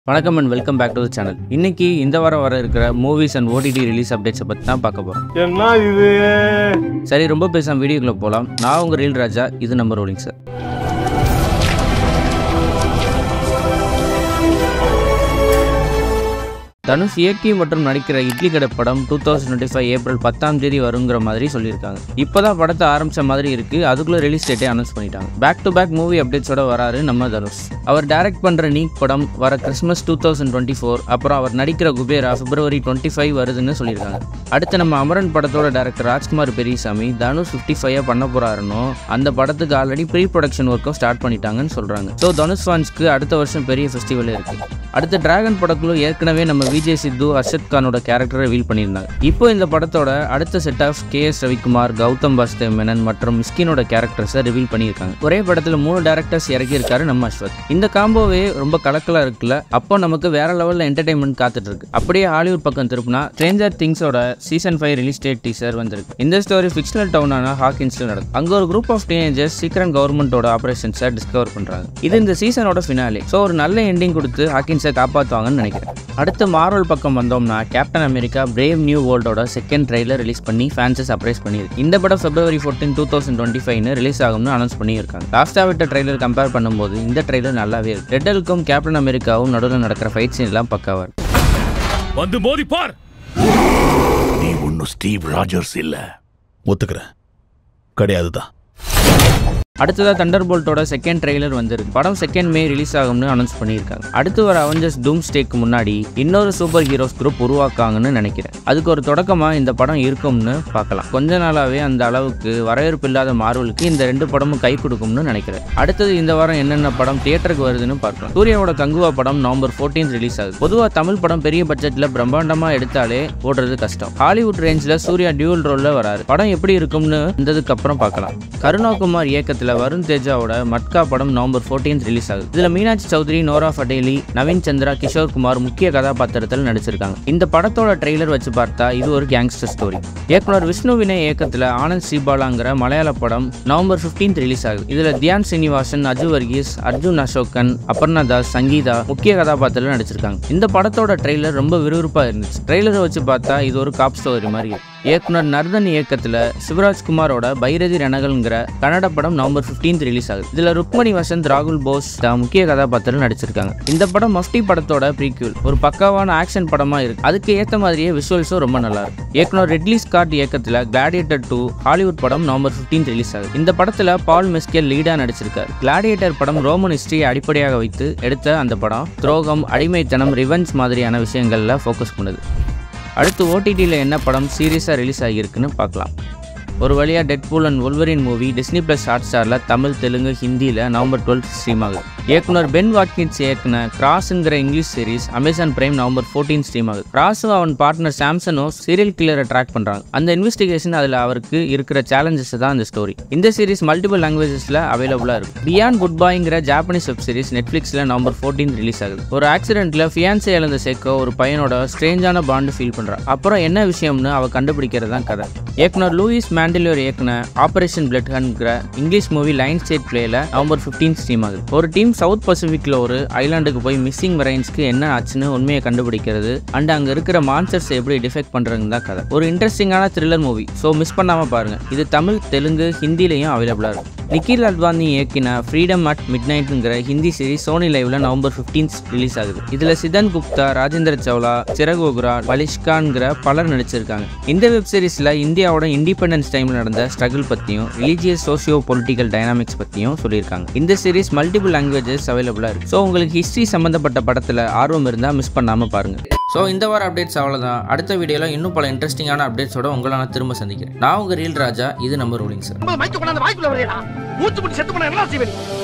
வணக்கம் and welcome back to the channel இன்னைக்கு இந்த வாரம் வர இருக்கிற மூவிஸ் அண்ட் ஓடிடி ரிலீஸ் அப்டேட்ஸை பற்றி தான் பார்க்க போகிறோம் என்ன இது சரி ரொம்ப பேசாம வீடியோக்குள்ள போகலாம் நான் உங்கள் ரீல் ராஜா இது நம்ம ரோலிங் சார் தனுஷ் இயக்கி மற்றும் நடிக்கிற இட்லி கடை படம் two thousand twenty five April பத்தாம் தேதி வருங்கிற மாதிரி சொல்லியிருக்காங்க இப்போதான் படத்தை ஆரம்பிச்ச மாதிரி இருக்கு அதுக்குள்ள ரிலீஸ் டேட்டே அனௌன்ஸ் பண்ணிட்டாங்க பேக் டு பேக் மூவி அப்டேட்ஸோட வராரு நம்ம தனுஷ் அவர் டைரக்ட் பண்ற நீக் படம் வர Christmas two thousand twenty four அப்புறம் அவர் நடிக்கிற குபேரா பிப்ரவரி டுவெண்ட்டி ஃபைவ் வருதுன்னு சொல்லியிருக்காங்க அடுத்து நம்ம அமரன் படத்தோட director Rajkumar Periyasamy Dhanush fifty five பண்ண போறாருன்னு அந்த படத்துக்கு ஆல்ரெடி ப்ரீ ப்ரொடக்ஷன் ஒர்க்கும் ஸ்டார்ட் பண்ணிட்டாங்கன்னு சொல்றாங்க ஸோ தனுஷ் ஃபேன்ஸ்க்கு அடுத்த வருஷம் பெரிய ஃபெஸ்டிவல் இருக்கு அடுத்த டிராகன் படக்குள்ள ஏற்கனவே நம்ம விஜய் சித்து அர்ஷத் கானோட கேரக்டரை ரிவீல் பண்ணியிருந்தாங்க இப்போ இந்த படத்தோட அடுத்த set of K S Ravikumar Gautham Vasudev Menon மற்றும் மிஸ்கினோட கேரக்டர்ஸை ரிவீல் பண்ணியிருக்காங்க ஒரே படத்துல மூணு டேரக்டர்ஸ் இறக்கியிருக்காரு நம்ம அஸ்வத் இந்த காம்போவே ரொம்ப கலக்கலா இருக்குல்ல அப்போ நமக்கு வேற லெவல்ல என்டர்டைன்மெண்ட் காத்துட்டு இருக்கு அப்படியே ஹாலிவுட் பக்கம் திருப்பினா ஸ்ட்ரேஞ்சர் திங்ஸோட season five release date teaser வந்திருக்கு இந்த ஸ்டோரி ஃபிக்ஷனல் டவுனான ஹாக்கின்ஸ்ல நடக்கும் அங்க ஒரு குரூப் ஆஃப் டீனேஜர்ஸ் சீக்கிரம் கவர்மெண்டோட ஆபரேஷன்ஸை டிஸ்கவர் பண்றாங்க இது இந்த சீசனோட ஃபினாலே ஸோ ஒரு நல்ல எண்டிங் கொடுத்து ஹாக்கின்ஸை காப்பாற்றுவாங்கன்னு நினைக்கிறேன் அடுத்து மார்வல் பக்கம் வந்தோம்னா கேப்டன் அமெரிக்கா பிரேவ் நியூ வேர்ல்டோட செகண்ட் ட்ரைலர் ரிலீஸ் பண்ணி ஃபேன்ஸை சர்ப்ரைஸ் பண்ணியிருக்கு இந்த படம் பிப்ரவரி ஃபோர்டீன் டூ தௌசண்ட் டுவெண்ட்டி ஃபைவ்னு ரிலீஸ் ஆகும்னு அனௌன்ஸ் பண்ணியிருக்காங்க லாஸ்ட்டாக விட்ட ட்ரைலர் கம்பேர் பண்ணும்போது இந்த ட்ரைலர் நல்லாவே இருக்கு ரெட்டலுக்கும் கேப்டன் அமெரிக்காவும் நடுவில் நடக்கிற ஃபைட் சீன் எல்லாம் பக்காவா இருக்கு வந்து மோதி பார் நீ ஒன்னும் ஸ்டீவ் ராஜர்ஸ் இல்ல ஒத்துக்கிறேன் கிடையாதுதான் அடுத்ததாக தண்டர் போல்ட்டோட செகண்ட் ட்ரெய்லர் வந்திருக்கு படம் செகண்ட் மே ரிலீஸ் ஆகும்னு அனௌன்ஸ் பண்ணியிருக்காங்க அடுத்து வர அவெஞ்சர்ஸ் டூம் ஸ்டேக்கு முன்னாடி இன்னொரு சூப்பர் ஹீரோஸ் குரூப் உருவாக்காங்கன்னு நினைக்கிறேன் அதுக்கு ஒரு தொடக்கமாக இந்த படம் இருக்கும்னு பார்க்கலாம் கொஞ்ச நாளாவே அந்த அளவுக்கு வரவேற்பு இல்லாத மார்வலுக்கு இந்த ரெண்டு படமும் கை கொடுக்கும்னு நினைக்கிறேன் அடுத்தது இந்த வாரம் என்னென்ன படம் தியேட்டருக்கு வருதுன்னு பார்க்கலாம் சூர்யாவோட கங்குவா படம் நவம்பர் 14 ரிலீஸ் ஆகுது பொதுவாக தமிழ் படம் பெரிய பட்ஜெட்டில் பிரம்மாண்டமாக எடுத்தாலே ஓடுறது கஷ்டம் ஹாலிவுட் ரேஞ்சில் சூர்யா டியூல் ரோலில் வராரு படம் எப்படி இருக்கும்னு வந்ததுக்கு அப்புறம் பார்க்கலாம் கருணாகுமார் இயக்கத்தில் வருண் தேஜாவோட மட்கா படம் நவம்பர் 14 ரிலீஸ் ஆகுது இதுல மீனாட்சி சௌத்ரி நோரா ஃபடேலி நவீன் சந்திரா கிஷோர் குமார் முக்கிய கதாபாத்திரத்தில் நடிச்சிருக்காங்க இந்த படத்தோட ட்ரெய்லர் வச்சு பார்த்தா இது ஒரு கேங்ஸ்டர் ஸ்டோரி இயக்குனர் விஷ்ணு வினய் இயக்கத்தில் ஆனந்த் ஸ்ரீபாலாங்கிற மலையாள படம் நவம்பர் 15 ரிலீஸ் ஆகுது இதுல தியான் ஸ்ரீனிவாசன் அஜு வர்கீஸ் அர்ஜுன் அசோகன் அபர்ணா தாஸ் சங்கீதா முக்கிய கதாபாத்திரத்தில் நடிச்சிருக்காங்க இந்த படத்தோட ட்ரெய்லர் ரொம்ப விறுவிறுப்பா இருந்துச்சு ட்ரெய்லரை வச்சு பார்த்தா இது ஒரு காப் ஸ்டோரி மாதிரி இருக்கு. இயக்குனர் நர்தன் இயக்கத்தில் சிவராஜ்குமாரோட பைரதி ரணகல்ங்கிற கன்னட படம் நவம்பர் 15 ரிலீஸ் ஆகுது இதுல ருக்மணி வசந்த் ராகுல் போஸ் தான் முக்கிய கதாபாத்திரம் நடிச்சிருக்காங்க இந்த படம் மஃப்டி படத்தோட ப்ரீக்யூல் ஒரு பக்காவான ஆக்ஷன் படமா இருக்கு அதுக்கு ஏத்த மாதிரியே விஷுவல்ஸும் ரொம்ப நல்லா இருக்கு இயக்குனர் ரெட்லி ஸ்காட் இயக்கத்தில் கிளாடியேட்டர் டூ ஹாலிவுட் படம் நவம்பர் 15 ரிலீஸ் ஆகுது இந்த படத்துல பால் மெஸ்கேல் லீடா நடிச்சிருக்காரு கிளாடியேட்டர் படம் ரோமன் ஹிஸ்டரியை அடிப்படையாக வைத்து எடுத்த அந்த படம் துரோகம் அடிமைத்தனம் ரிவெஞ்ச் மாதிரியான விஷயங்கள்ல ஃபோக்கஸ் பண்ணுது அடுத்து ஓடிடியில் என்ன படம் சீரியஸாக ரிலீஸ் ஆகியிருக்குன்னு பார்க்கலாம் ஒரு வழியாக Deadpool and Wolverine movie Disney plus Hot ஸ்டாரில் தமிழ் தெலுங்கு ஹிந்தியில் நவம்பர் டுவெல் ஸ்ட்ரீம் ஆகுது இயக்குனர் பென் வாட்கின்ஸ் இயக்குன கிராஸ்ங்கிற English series Amazon Prime November 14 stream ஆகுது கிராஸும் அவன் பார்ட்னர் சாம்சனும் சீரியல் கில்லரை ட்ராக் பண்ணுறாங்க அந்த இன்வெஸ்டிகேஷன் அதில் அவருக்கு இருக்கிற சேலஞ்சஸ் தான் அந்த ஸ்டோரி இந்த சீரிஸ் மல்டிபிள் லாங்குவேஜஸில் அவைலபிளாக இருக்கும் பியாண்ட் குட் பாய்ங்கிற ஜாப்பனீஸ் வெப் சீரிஸ் நெட்ஃப்ளிக்ஸில் நவம்பர் 14 ரிலீஸ் ஆகுது ஒரு ஆக்சிடென்ட்ல ஃபியான்சே இழந்த சேக்கோ ஒரு பையனோட ஸ்ட்ரேஞ்சான பாண்டு ஃபீல் பண்ணுறான் அப்புறம் என்ன விஷயம்னு அவ கண்டுபிடிக்கிறது தான் கதை இயக்குனர் லூயிஸ் மேண்டிலியோர் இயக்குன ஆபரேஷன் பிளட் ஹன்கிற இங்கிலீஷ் மூவி லைன் ஸ்டேட் பிளேல நவம்பர் 15 ஸ்ட்ரீம் ஆகுது ஒரு டீம் சவுத் பசிபிக்ல ஒரு ஐலாண்டுக்கு போய் மிஸ்ஸிங் மெரைன்ஸ்க்கு என்ன ஆச்சுன்னு உண்மையை கண்டுபிடிக்கிறது அண்ட் அங்க இருக்கிற மான்ஸ்டர்ஸ் எப்படி டிஃபெக்ட் பண்றதுன்னு தான் கதை ஒரு இன்ட்ரெஸ்டிங்கான த்ரில்லர் மூவி ஸோ மிஸ் பண்ணாம பாருங்க இது தமிழ் தெலுங்கு ஹிந்திலையும் அவைலபிளா இருக்கும் நிக்கில் அத்வானி இயக்கின ஃப்ரீடம் அட் மிட் நைட்டுங்கிற ஹிந்தி சீரிஸ் சோனி லைவ்ல நவம்பர் 15 ரிலீஸ் ஆகுது இதுல சிதன் குப்தா ராஜேந்திர சௌலா சிரக் ஓக்ரா பலிஷ்கான்கிற பலர் நடிச்சிருக்காங்க இந்த வெப் சீரிஸ்ல இந்தியாவோட இண்டிபெண்டன்ஸ் டைம்ல நடந்த ஸ்ட்ரகிள் பத்தியும் ரிலீஜியஸ் சோசியோ பொலிட்டிக்கல் டைனாமிக்ஸ் பத்தியும் சொல்லியிருக்காங்க இந்த சீரிஸ் மல்டிபிள் லாங்குவேஜஸ் அவைலபிளா இருக்கு ஸோ உங்களுக்கு ஹிஸ்டரி சம்பந்தப்பட்ட படத்துல ஆர்வம் இருந்தா மிஸ் பண்ணாம பாருங்க ஸோ இந்த வார அப்டேட்ஸ் அவ்வளோதான் அடுத்த வீடியோவில் இன்னும் பல இன்ட்ரெஸ்டிங்கான அப்டேட்ஸோட உங்களை நான் திரும்ப சந்திக்கிறேன் நான் உங்கள் ரீல் ராஜா இது நம்ம ரூலிங் சார் மைக்க கொண்டாந்து வாய்க்குள்ள வரையடா மூச்சு முடி செத்து போன என்ன செய்வேன்